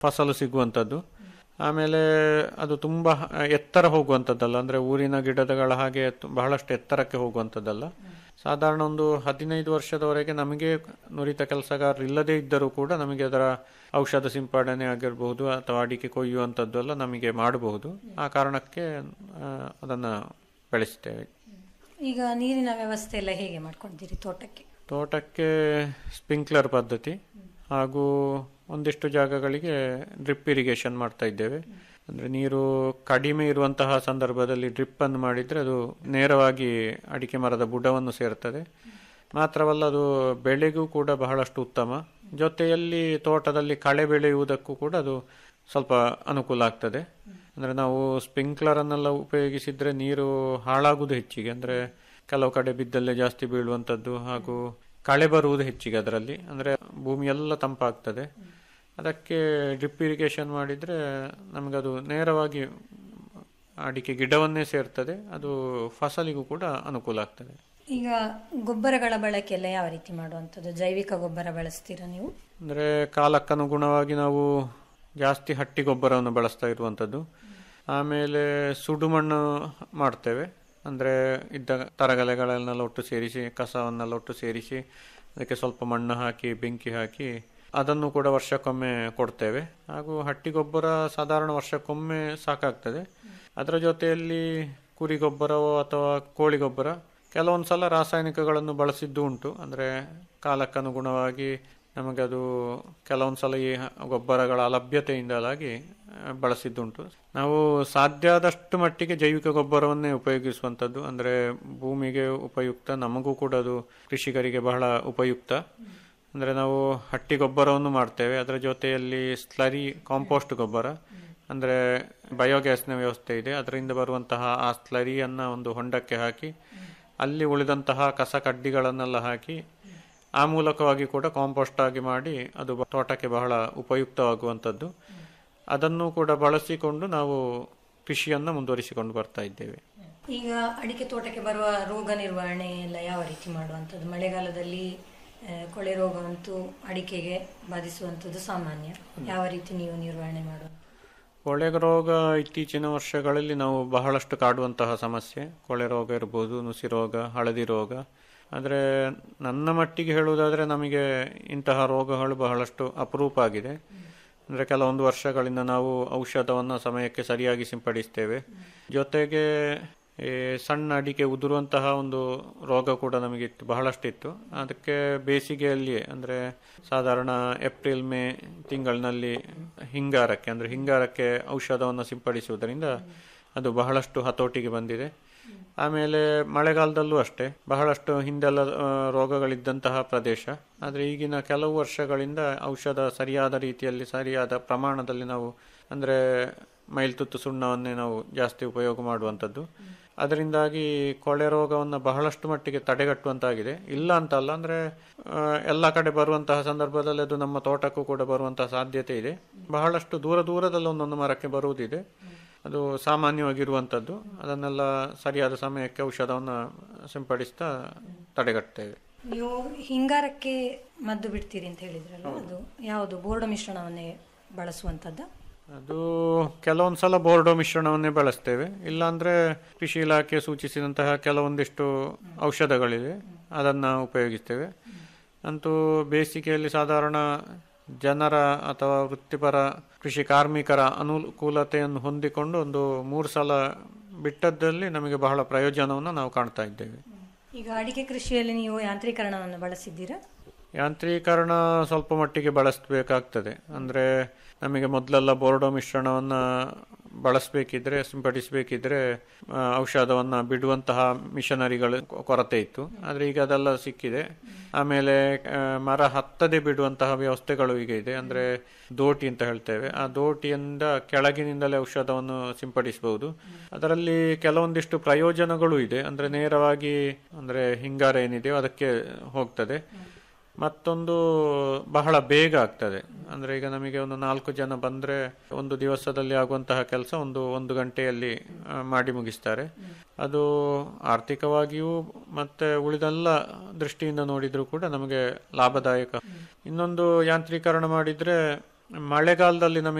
ಫಸಲು ಸಿಗುವಂಥದ್ದು ಆಮೇಲೆ ಅದು ತುಂಬ ಎತ್ತರ ಹೋಗುವಂಥದ್ದಲ್ಲ ಅಂದರೆ ಊರಿನ ಗಿಡಗಳ ಹಾಗೆ ತು- ಬಹಳಷ್ಟು ಎತ್ತರಕ್ಕೆ ಹೋಗುವಂಥದ್ದಲ್ಲ ಸಾಧಾರಣ ಒಂದು ಹದಿನೈದು ವರ್ಷದವರೆಗೆ ನಮಗೆ ನುರಿತ ಕೆಲಸಗಾರರು ಇಲ್ಲದೇ ಇದ್ದರೂ ಕೂಡ ನಮಗೆ ಅದರ ಔಷಧ ಸಿಂಪಡಣೆ ಆಗಿರಬಹುದು ಅಥವಾ ಅಡಿಕೆ ಕೊಯ್ಯುವಂಥದ್ದು ಎಲ್ಲ ನಮಗೆ ಮಾಡಬಹುದು ಆ ಕಾರಣಕ್ಕೆ ಆ, ಅದನ್ನು ಬೆಳೆಸ್ತೇವೆ ಈಗ ನೀರಿನ ವ್ಯವಸ್ಥೆ ಎಲ್ಲ ಹೇಗೆ ಮಾಡ್ಕೊಂಡಿದ್ದೀರಿ ತೋಟಕ್ಕೆ ತೋಟಕ್ಕೆ ಸ್ಪ್ರಿಂಕ್ಲರ್ ಪದ್ಧತಿ ಹಾಗೂ ಒಂದಿಷ್ಟು ಜಾಗಗಳಿಗೆ ಡ್ರಿಪ್ ಇರಿಗೇಷನ್ ಮಾಡ್ತಾ ಇದ್ದೇವೆ ಅಂದರೆ ನೀರು ಕಡಿಮೆ ಇರುವಂತಹ ಸಂದರ್ಭದಲ್ಲಿ ಡ್ರಿಪ್ ಅನ್ನು ಮಾಡಿದರೆ ಅದು ನೇರವಾಗಿ ಅಡಿಕೆ ಮರದ ಬುಡವನ್ನು ಸೇರ್ತದೆ ಮಾತ್ರವಲ್ಲ ಅದು ಬೆಳೆಗೂ ಕೂಡ ಬಹಳಷ್ಟು ಉತ್ತಮ ಜೊತೆಯಲ್ಲಿ ತೋಟದಲ್ಲಿ ಕಳೆ ಬೆಳೆಯುವುದಕ್ಕೂ ಕೂಡ ಅದು ಸ್ವಲ್ಪ ಅನುಕೂಲ ಆಗ್ತದೆ ಅಂದರೆ ನಾವು ಸ್ಪ್ರಿಂಕ್ಲರನ್ನೆಲ್ಲ ಉಪಯೋಗಿಸಿದರೆ ನೀರು ಹಾಳಾಗುವುದು ಹೆಚ್ಚಿಗೆ ಅಂದರೆ ಕೆಲವು ಕಡೆ ಬಿದ್ದಲ್ಲೇ ಜಾಸ್ತಿ ಬೀಳುವಂಥದ್ದು ಹಾಗೂ ಕಳೆ ಬರುವುದು ಹೆಚ್ಚಿಗೆ ಅದರಲ್ಲಿ ಅಂದರೆ ಭೂಮಿ ಎಲ್ಲ ತಂಪಾಗ್ತದೆ ಅದಕ್ಕೆ ಡ್ರಿಪ್ ಇರಿಗೇಷನ್ ಮಾಡಿದರೆ ನಮಗದು ನೇರವಾಗಿ ಅಡಿಕೆ ಗಿಡವನ್ನೇ ಸೇರ್ತದೆ ಅದು ಫಸಲಿಗೂ ಕೂಡ ಅನುಕೂಲ ಆಗ್ತದೆ ಈಗ ಗೊಬ್ಬರಗಳ ಬಳಕೆ ಎಲ್ಲ ಯಾವ ರೀತಿ ಮಾಡುವಂಥದ್ದು ಜೈವಿಕ ಗೊಬ್ಬರ ಬಳಸ್ತೀರಾ ನೀವು ಅಂದರೆ ಕಾಲಕ್ಕನುಗುಣವಾಗಿ ನಾವು ಜಾಸ್ತಿ ಹಟ್ಟಿ ಗೊಬ್ಬರವನ್ನು ಬಳಸ್ತಾ ಇರುವಂಥದ್ದು ಆಮೇಲೆ ಸುಡುಮಣ್ಣು ಮಾಡ್ತೇವೆ ಅಂದರೆ ಇದ್ದ ತರಗಲೆಗಳನ್ನೆಲ್ಲ ಒಟ್ಟು ಸೇರಿಸಿ ಕಸವನ್ನೆಲ್ಲ ಒಟ್ಟು ಸೇರಿಸಿ ಅದಕ್ಕೆ ಸ್ವಲ್ಪ ಮಣ್ಣು ಹಾಕಿ ಬೆಂಕಿ ಹಾಕಿ ಅದನ್ನು ಕೂಡ ವರ್ಷಕ್ಕೊಮ್ಮೆ ಕೊಡ್ತೇವೆ ಹಾಗೂ ಹಟ್ಟಿ ಗೊಬ್ಬರ ಸಾಧಾರಣ ವರ್ಷಕ್ಕೊಮ್ಮೆ ಸಾಕಾಗ್ತದೆ ಅದರ ಜೊತೆಯಲ್ಲಿ ಕುರಿ ಗೊಬ್ಬರವೋ ಅಥವಾ ಕೋಳಿ ಗೊಬ್ಬರ ಕೆಲವೊಂದು ಸಲ ರಾಸಾಯನಿಕಗಳನ್ನು ಬಳಸಿದ್ದು ಉಂಟು ಅಂದರೆ ಕಾಲಕ್ಕನುಗುಣವಾಗಿ ನಮಗದು ಕೆಲವೊಂದು ಸಲ ಈ ಗೊಬ್ಬರಗಳ ಅಲಭ್ಯತೆಯಿಂದಾಗಿ ಆ, ಬಳಸಿದ್ದುಂಟು ನಾವು ಸಾಧ್ಯ ಆದಷ್ಟು ಮಟ್ಟಿಗೆ ಜೈವಿಕ ಗೊಬ್ಬರವನ್ನೇ ಉಪಯೋಗಿಸುವಂಥದ್ದು ಅಂದರೆ ಭೂಮಿಗೆ ಉಪಯುಕ್ತ ನಮಗೂ ಕೂಡ ಅದು ಕೃಷಿಕರಿಗೆ ಬಹಳ ಉಪಯುಕ್ತ ಅಂದರೆ ನಾವು ಹಟ್ಟಿ ಗೊಬ್ಬರವನ್ನು ಮಾಡ್ತೇವೆ ಅದರ ಜೊತೆಯಲ್ಲಿ ಸ್ಲರಿ ಕಾಂಪೋಸ್ಟ್ ಗೊಬ್ಬರ ಅಂದರೆ ಬಯೋಗ್ಯಾಸ್ನ ವ್ಯವಸ್ಥೆ ಇದೆ ಅದರಿಂದ ಬರುವಂತಹ ಆ ಸ್ಲರಿಯನ್ನು ಒಂದು ಹೊಂಡಕ್ಕೆ ಹಾಕಿ ಅಲ್ಲಿ ಉಳಿದಂತಹ ಕಸ ಕಡ್ಡಿಗಳನ್ನೆಲ್ಲ ಹಾಕಿ ಆ ಮೂಲಕವಾಗಿ ಕೂಡ ಕಾಂಪೋಸ್ಟ್ ಆಗಿ ಮಾಡಿ ಅದು ಬ- ತೋಟಕ್ಕೆ ಬಹಳ ಉಪಯುಕ್ತವಾಗುವಂಥದ್ದು ಅದನ್ನು ಕೂಡ ಬಳಸಿಕೊಂಡು ನಾವು ಕೃಷಿಯನ್ನು ಮುಂದುವರಿಸಿಕೊಂಡು ಬರ್ತಾ ಇದ್ದೇವೆ ಈಗ ಅಡಿಕೆ ತೋಟಕ್ಕೆ ಬರುವ ರೋಗ ನಿರ್ವಹಣೆ ಎಲ್ಲ ಯಾವ ರೀತಿ ಮಾಡುವಂಥದ್ದು ಮಳೆಗಾಲದಲ್ಲಿ ಆ, ಕೊಳೆ ರೋಗವಂತೂ ಅಡಿಕೆಗೆ ಬಾಧಿಸುವಂಥದ್ದು ಸಾಮಾನ್ಯ ಯಾವ ರೀತಿ ನೀವು ನಿರ್ವಹಣೆ ಮಾಡುವ ಕೊಳೆ ರೋಗ ಇತ್ತೀಚಿನ ವರ್ಷಗಳಲ್ಲಿ ನಾವು ಬಹಳಷ್ಟು ಕಾಡುವಂತಹ ಸಮಸ್ಯೆ ಕೊಳೆ ರೋಗ ಇರ್ಬೋದು ನುಸಿ ರೋಗ ಹಳದಿ ರೋಗ ಆದರೆ ನನ್ನ ಮಟ್ಟಿಗೆ ಹೇಳುವುದಾದರೆ ನಮಗೆ ಇಂತಹ ರೋಗಗಳು ಬಹಳಷ್ಟು ಅಪರೂಪ ಆಗಿದೆ ಅಂದರೆ ಕೆಲವೊಂದು ವರ್ಷಗಳಿಂದ ನಾವು ಔಷಧವನ್ನು ಸಮಯಕ್ಕೆ ಸರಿಯಾಗಿ ಸಿಂಪಡಿಸ್ತೇವೆ ಜೊತೆಗೆ ಈ ಸಣ್ಣ ಅಡಿಕೆ ಉದುರುವಂತಹ ಒಂದು ರೋಗ ಕೂಡ ನಮಗಿತ್ತು ಬಹಳಷ್ಟಿತ್ತು ಅದಕ್ಕೆ ಬೇಸಿಗೆಯಲ್ಲಿಯೇ ಅಂದರೆ ಸಾಧಾರಣ ಏಪ್ರಿಲ್ ಮೇ ತಿಂಗಳಿನಲ್ಲಿ ಹಿಂಗಾರಕ್ಕೆ ಅಂದರೆ ಹಿಂಗಾರಕ್ಕೆ ಔಷಧವನ್ನು ಸಿಂಪಡಿಸುವುದರಿಂದ ಅದು ಬಹಳಷ್ಟು ಹತೋಟಿಗೆ ಬಂದಿದೆ ಆಮೇಲೆ ಮಳೆಗಾಲದಲ್ಲೂ ಅಷ್ಟೇ ಬಹಳಷ್ಟು ಹಿಂದೆಲ್ಲ ಆ, ರೋಗಗಳಿದ್ದಂತಹ ಪ್ರದೇಶ ಆದರೆ ಈಗಿನ ಕೆಲವು ವರ್ಷಗಳಿಂದ ಔಷಧ ಸರಿಯಾದ ರೀತಿಯಲ್ಲಿ ಸರಿಯಾದ ಪ್ರಮಾಣದಲ್ಲಿ ನಾವು ಅಂದರೆ ಮೈಲ್ತುತ್ತು ಸುಣ್ಣವನ್ನೇ ನಾವು ಜಾಸ್ತಿ ಉಪಯೋಗ ಮಾಡುವಂಥದ್ದು ಅದರಿಂದಾಗಿ ಕೊಳೆ ರೋಗವನ್ನು ಬಹಳಷ್ಟು ಮಟ್ಟಿಗೆ ತಡೆಗಟ್ಟುವಂತಾಗಿದೆ ಇಲ್ಲ ಅಂತಲ್ಲ ಅಂದರೆ ಎಲ್ಲ ಕಡೆ ಬರುವಂತಹ ಸಂದರ್ಭದಲ್ಲಿ ಅದು ನಮ್ಮ ತೋಟಕ್ಕೂ ಕೂಡ ಬರುವಂತಹ ಸಾಧ್ಯತೆ ಇದೆ ಬಹಳಷ್ಟು ದೂರ ದೂರದಲ್ಲಿ ಒಂದೊಂದು ಮರಕ್ಕೆ ಬರುವುದಿದೆ ಅದು ಸಾಮಾನ್ಯವಾಗಿರುವಂಥದ್ದು ಅದನ್ನೆಲ್ಲ ಸರಿಯಾದ ಸಮಯಕ್ಕೆ ಔಷಧವನ್ನು ಸಿಂಪಡಿಸ್ತಾ ತಡೆಗಟ್ತೇವೆ ನೀವು ಹಿಂಗಾರಕ್ಕೆ ಮದ್ದು ಬಿಡ್ತೀರಿ ಅಂತ ಹೇಳಿದ್ರಲ್ಲ ಅದು ಯಾವುದು ಬೋರ್ಡ ಮಿಶ್ರಣವನ್ನೇ ಬಳಸುವಂಥದ್ದು ಅದು ಕೆಲವೊಂದು ಸಲ ಬೋರ್ಡೋ ಮಿಶ್ರಣವನ್ನೇ ಬಳಸ್ತೇವೆ ಇಲ್ಲಾಂದ್ರೆ ಕೃಷಿ ಇಲಾಖೆ ಸೂಚಿಸಿದಂತಹ ಕೆಲವೊಂದಿಷ್ಟು ಔಷಧಗಳಿವೆ ಅದನ್ನು ಉಪಯೋಗಿಸ್ತೇವೆ ಅಂತೂ ಬೇಸಿಗೆಯಲ್ಲಿ ಸಾಧಾರಣ ಜನರ ಅಥವಾ ವೃತ್ತಿಪರ ಕೃಷಿ ಕಾರ್ಮಿಕರ ಅನುಕೂಲತೆಯನ್ನು ಹೊಂದಿಕೊಂಡು ಒಂದು ಮೂರು ಸಲ ಬಿಟ್ಟದ್ದಲ್ಲಿ ನಮಗೆ ಬಹಳ ಪ್ರಯೋಜನವನ್ನು ನಾವು ಕಾಣ್ತಾ ಇದ್ದೇವೆ ಈಗ ಅಡಿಕೆ ಕೃಷಿಯಲ್ಲಿ ನೀವು ಯಾಂತ್ರೀಕರಣವನ್ನು ಬಳಸಿದ್ದೀರಾ ಯಾಂತ್ರೀಕರಣ ಸ್ವಲ್ಪ ಮಟ್ಟಿಗೆ ಬಳಸಬೇಕಾಗ್ತದೆ ಅಂದರೆ ನಮಗೆ ಮೊದಲೆಲ್ಲ ಬೋರ್ಡೋ ಮಿಶ್ರಣವನ್ನು ಬಳಸಬೇಕಿದ್ರೆ ಸಿಂಪಡಿಸಬೇಕಿದ್ರೆ ಔಷಧವನ್ನು ಬಿಡುವಂತಹ ಮಿಷನರಿಗಳು ಕೊ- ಕೊರತೆ ಇತ್ತು ಆದರೆ ಈಗ ಅದೆಲ್ಲ ಸಿಕ್ಕಿದೆ ಆಮೇಲೆ ಆ, ಮರ ಹತ್ತದೆ ಬಿಡುವಂತಹ ವ್ಯವಸ್ಥೆಗಳು ಈಗ ಇದೆ ಅಂದರೆ ದೋಟಿ ಅಂತ ಹೇಳ್ತೇವೆ ಆ ದೋಟಿಯಿಂದ ಕೆಳಗಿನಿಂದಲೇ ಔಷಧವನ್ನು ಸಿಂಪಡಿಸಬಹುದು ಅದರಲ್ಲಿ ಕೆಲವೊಂದಿಷ್ಟು ಪ್ರಯೋಜನಗಳು ಇದೆ ಅಂದರೆ ನೇರವಾಗಿ ಅಂದರೆ ಹಿಂಗಾರ ಏನಿದೆಯೋ ಅದಕ್ಕೆ ಹೋಗ್ತದೆ ಮತ್ತೊಂದು ಬಹಳ ಬೇಗ ಆಗ್ತದೆ ಅಂದರೆ ಈಗ ನಮಗೆ ಒಂದು ನಾಲ್ಕು ಜನ ಬಂದರೆ ಒಂದು ದಿವಸದಲ್ಲಿ ಆಗುವಂತಹ ಕೆಲಸ ಒಂದು ಒಂದು ಗಂಟೆಯಲ್ಲಿ ಆ, ಮಾಡಿ ಮುಗಿಸ್ತಾರೆ ಅದು ಆರ್ಥಿಕವಾಗಿಯೂ ಮತ್ತೆ ಉಳಿದೆಲ್ಲ ದೃಷ್ಟಿಯಿಂದ ನೋಡಿದರೂ ಕೂಡ ನಮಗೆ ಲಾಭದಾಯಕ ಇನ್ನೊಂದು ಯಾಂತ್ರೀಕರಣ ಮಾಡಿದರೆ ಮಳೆಗಾಲದಲ್ಲಿ ನಮಗೆ